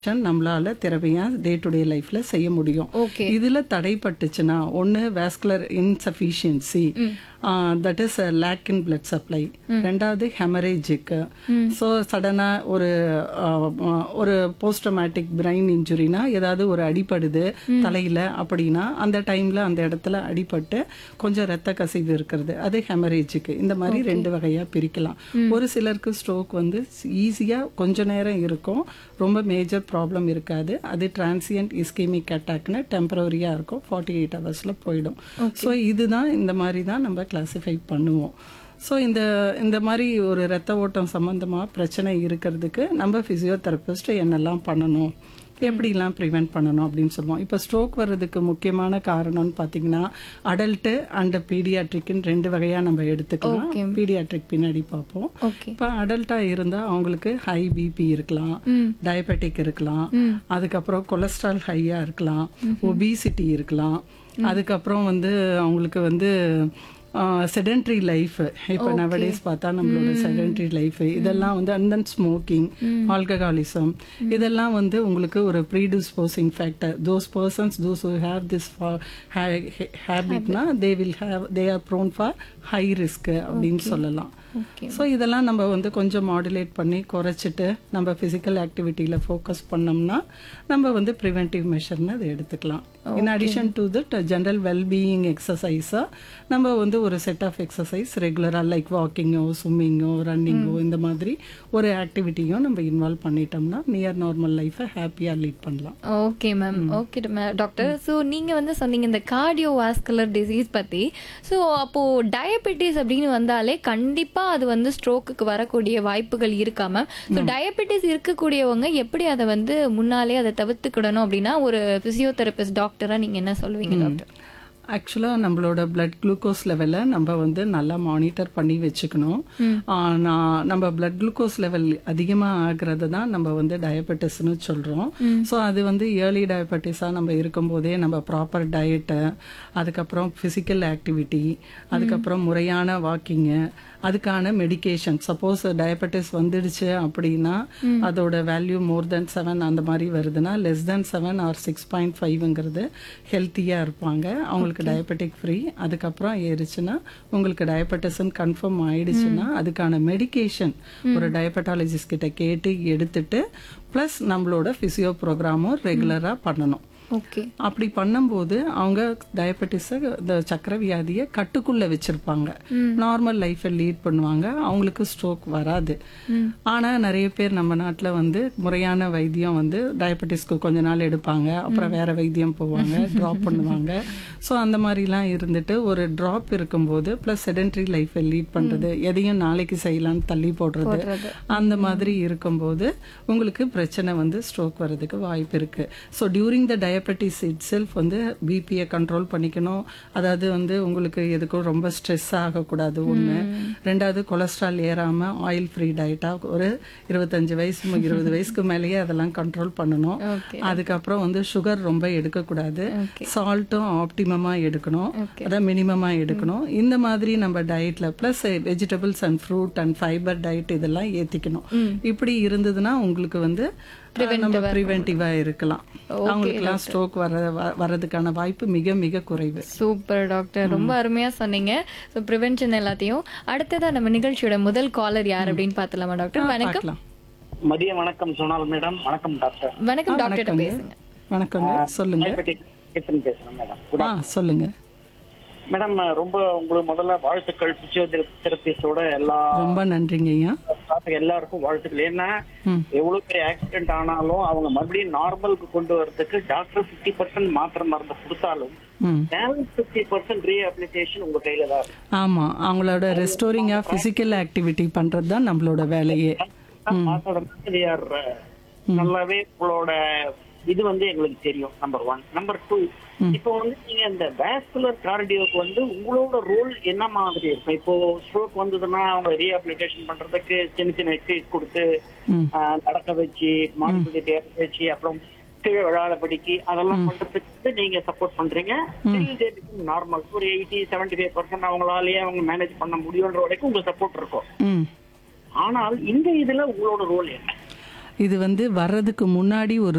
நம்மளால திறமையா day to day லைஃப்ல செய்ய முடியும் ஓகே இதுல தடைப்பட்டுச்சுன்னா ஒன்னு vascular insufficiency that is lack in blood supply ரெண்டாவது ஹெமரேஜிக்கு ஸோ சடனா ஒரு ஆஹ், ஆஹ், ஒரு போஸ்டமேட்டிக் பிரெயின் இன்ஜுரினா ஏதாவது ஒரு அடிபடுது தலையில அப்படின்னா அந்த டைம்ல அந்த இடத்துல அடிபட்டு கொஞ்சம் ரத்த கசிவு இருக்கிறது அது ஹெமரேஜுக்கு இந்த மாதிரி ரெண்டு வகையா பிரிக்கலாம் ஒரு சிலருக்கு ஸ்ட்ரோக் வந்து ஈஸியா கொஞ்ச நேரம் இருக்கும் ரொம்ப மேஜர் ப்ராப்ளம் இருக்காது அது டிரான்சியன்ட் இஸ்கேமிக் அட்டாக்னு டெம்பரரியா இருக்கும் ஃபார்ட்டி எயிட் ஹவர்ஸ்ல போயிடும் ஸோ இதுதான் இந்த மாதிரி தான் நம்ம கிளாசிஃபை பண்ணுவோம் ஸோ இந்த இந்த மாதிரி ஒரு ரத்த ஓட்டம் சம்பந்தமா பிரச்சனை இருக்கிறதுக்கு நம்ம பிசியோதெரபிஸ்ட் என்னெல்லாம் பண்ணணும் எப்படிலாம் ப்ரிவென்ட் பண்ணணும் அப்படின்னு சொல்லுவோம் இப்போ ஸ்ட்ரோக் வர்றதுக்கு முக்கியமான காரணம்னு பார்த்தீங்கன்னா அடல்ட்டு அண்ட் பீடியாட்ரிக்னு ரெண்டு வகையாக நம்ம எடுத்துக்கலாம் பீடியாட்ரிக் பின்னாடி பார்ப்போம் ஓகே இப்போ அடல்ட்டாக இருந்தால் அவங்களுக்கு ஹை பிபி இருக்கலாம் டயபெட்டிக் இருக்கலாம் அதுக்கப்புறம் கொலஸ்ட்ரால் ஹையாக இருக்கலாம் ஒபிசிட்டி இருக்கலாம் அதுக்கப்புறம் வந்து அவங்களுக்கு வந்து செடென்ட்ரி லைஃப் இப்போ நவடேஸ் பார்த்தா நம்மளோட செடென்ட்ரி லைஃப் இதெல்லாம் வந்து அண்ட் தென் ஸ்மோக்கிங் ஆல்கஹாலிசம் இதெல்லாம் வந்து உங்களுக்கு ஒரு predisposing factor those persons those who have this ஹேபிட்னா they will have they are prone for high risk அப்படின்னு சொல்லலாம் ஓகே ஸோ இதெல்லாம் நம்ம வந்து கொஞ்சம் மாடுலேட் பண்ணி குறைச்சிட்டு நம்ம ஃபிசிக்கல் ஆக்டிவிட்டியில் ஃபோக்கஸ் பண்ணோம்னா நம்ம வந்து ப்ரிவென்டிவ் மெஷர்னு அதை எடுத்துக்கலாம் in addition to that general wellbeing எக்ஸசைஸாக நம்ம வந்து ஒரு செட் ஆஃப் எக்ஸசைஸ் ரெகுலராக லைக் வாக்கிங்கோ ஸ்விம்மிங்கோ ரன்னிங்கோ இந்த மாதிரி ஒரு ஆக்டிவிட்டியும் நம்ம இன்வால்வ் பண்ணிட்டோம்னா நியர் நார்மல் லைஃப்பை ஹாப்பியாக லீட் பண்ணலாம் okay ma'am okay doctor so நீங்க வந்து சொன்னீங்க இந்த கார்டியோ வாஸ்குலர் டிசீஸ் பத்தி ஸோ அப்போ டயபெட்டிஸ் அப்படின்னு வந்தாலே கண்டிப்பா அது வந்து ஸ்ட்ரோக்குக்கு வரக்கூடிய வாய்ப்புகள் இருக்கா மேம் ஸோ டயபெட்டிஸ் இருக்கக்கூடியவங்க எப்படி அதை வந்து முன்னாலே அதை தவிர்த்துக்கிடணும் அப்படின்னா ஒரு பிசியோதெரபிஸ்ட் டாக்டரா நீங்க என்ன சொல்லுவீங்க டாக்டர் ஆக்சுவலாக நம்மளோட பிளட் குளுக்கோஸ் லெவலை நம்ம வந்து நல்லா மானிட்டர் பண்ணி வச்சுக்கணும் ஆ, நான் நம்ம பிளட் குளுக்கோஸ் லெவல் அதிகமாக ஆகிறது தான் நம்ம வந்து டயபெட்டிஸ்னு சொல்கிறோம் ஸோ அது வந்து ஏர்லி டயபெட்டிஸாக நம்ம இருக்கும்போதே நம்ம ப்ராப்பர் டயட்டு அதுக்கப்புறம் ஃபிசிக்கல் ஆக்டிவிட்டி அதுக்கப்புறம் முறையான வாக்கிங்கு அதுக்கான மெடிகேஷன் சப்போஸ் டயபெட்டிஸ் வந்துடுச்சு அப்படின்னா அதோட வேல்யூ மோர் தென் செவன் அந்த மாதிரி வருதுன்னா less then seven or six point ஃபைவ்ங்கிறது ஹெல்த்தியாக இருப்பாங்க அவங்களுக்கு டயபெட்டிக் ஃப்ரீ அதுக்கப்புறம் ஏறிச்சுன்னா உங்களுக்கு டயபெட்டிஸ்ன்னு கன்ஃபார்ம் ஆயிடுச்சுன்னா அதுக்கான மெடிகேஷன் ஒரு டயபெட்டாலஜிஸ்ட் கிட்ட கேட்டு எடுத்துட்டு ப்ளஸ் நம்மளோட ஃபிசியோ ப்ரோக்ராமும் ரெகுலராக பண்ணணும் ஓகே அப்படி பண்ணும்போது அவங்க டயபெட்டிஸை இந்த சக்கரை வியாதியை கட்டுக்குள்ள வச்சிருப்பாங்க நார்மல் லைஃப்பை லீட் பண்ணுவாங்க அவங்களுக்கு ஸ்ட்ரோக் வராது ஆனா நிறைய பேர் நம்ம நாட்டுல வந்து முறையான வைத்தியம் வந்து டயபெட்டிஸ்க்கு கொஞ்ச நாள் எடுப்பாங்க அப்புறம் வேற வைத்தியம் போவாங்க ட்ராப் பண்ணுவாங்க ஸோ அந்த மாதிரிலாம் இருந்துட்டு ஒரு ட்ராப் இருக்கும்போது ப்ளஸ் செடென்ட்ரி லைஃப்பை லீட் பண்றது எதையும் நாளைக்கு செய்யலாம்னு தள்ளி போடுறது அந்த மாதிரி இருக்கும்போது உங்களுக்கு பிரச்சனை வந்து ஸ்ட்ரோக் வர்றதுக்கு வாய்ப்பு இருக்கு so during the diabetes itself வந்து பிபியை கண்ட்ரோல் பண்ணிக்கணும் அதாவது வந்து உங்களுக்கு எதுக்கும் ரொம்ப ஸ்ட்ரெஸ் ஆகக்கூடாது ஒன்று ரெண்டாவது கொலஸ்ட்ரால் ஏறாம ஆயில் ஃப்ரீ டயட்டா ஒரு இருபத்தஞ்சு வயசு மு- இருபது வயசுக்கு மேலேயே அதெல்லாம் கண்ட்ரோல் பண்ணணும் ஓகே அதுக்கப்புறம் வந்து சுகர் ரொம்ப எடுக்கக்கூடாது ஓகே சால்ட்டும் ஆப்டிமமா எடுக்கணும் ஓகே அதான் மினிமமா எடுக்கணும் இந்த மாதிரி நம்ம டயட்ல plus vegetables and fruit and fibre diet இதெல்லாம் ஏத்திக்கணும் இப்படி இருந்ததுன்னா உங்களுக்கு வந்து அஹ், நம்ம ப்ரிவென்டிவா இருக்கலாம் அவங்களுக்குலாம் ஸ்ட்ரோக் வர வ- வர்றதுக்கான வாய்ப்பு மிக மிக குறைவு சூப்பர் டாக்டர் ரொம்ப அருமையா சொன்னீங்க ஸோ ப்ரிவென்ஷன் எல்லாத்தையும் அடுத்ததா நம்ம நிகழ்ச்சியோட முதல் காலர் யார் அப்படின்னு பார்த்தலாமா டாக்டர் வணக்கம் பார்க்கலாம் மதிய வணக்கம் சோனால் மேடம் வணக்கம் டாக்டர் வணக்கம் டாக்டர் வணக்கங்க. பேசுங்க வணக்கங்க சொல்லுங்க டயபெட்டிக் கிச்சன் பேசுறேன் மேடம் ஆ சொல்லுங்க மேடம் ரொம்ப உங்களுக்கு முதல்ல வாழ்த்துக்கள் பிசியோதெரபிஸ்டோட எல்லா ரொம்ப நன்றிங்க ஐயா staff எல்லாருக்கும் வாழ்த்துக்கள் ஏன்னா ம். எவ்வளவு பெரிய ஆக்சிடென்ட் ஆனாலும் அவங்க மறுபடியும் நார்மலுக்கு கொண்டு வரதுக்கு டாக்டர் பிப்டி பர்சன்ட் மாத்திரை மருந்து கொடுத்தாலும் ம் பேலன்ஸ் பிப்டி பர்சன்ட் ரீஹபிலிட்டேஷன் உங்க கையில தான் இருக்கு ஆமா அவங்களோட ரெஸ்டோரிங்கா பிசிக்கல் ஆக்டிவிட்டி பண்றது தான் நம்மளோட வேலையே மாத்தோட they are, uh, நல்லாவே உங்களோட இது வந்து எங்களுக்கு தெரியும் நம்பர் ஒன் நம்பர் டூ இப்போ வந்து நீங்க இந்த வேஸ்குலர் கார்டியோக்கு வந்து உங்களோட ரோல் என்ன மாதிரி இருக்கும் இப்போ ஸ்ட்ரோக் வந்ததுன்னா அவங்க ரீஹபிலிட்டேஷன் பண்றதுக்கு சின்ன சின்ன எக்ஸசைஸ் கொடுத்து ம். ஆஹ், நடக்க வச்சு மாட்டுக்கு வச்சு அப்புறம் கீழே விழாதபடிக்கு அதெல்லாம் பண்றதுக்கு வந்து நீங்க சப்போர்ட் பண்றீங்க நார்மல் ஒரு எயிட்டி செவன்டி ஃபைவ் பர்சன்ட் அவங்களாலேயே அவங்க மேனேஜ் பண்ண முடியுன்ற வரைக்கும் உங்களுக்கு சப்போர்ட் இருக்கும் ம் ஆனால் இந்த இதுல உங்களோட ரோல் என்ன இது வந்து வர்றதுக்கு முன்னாடி ஒரு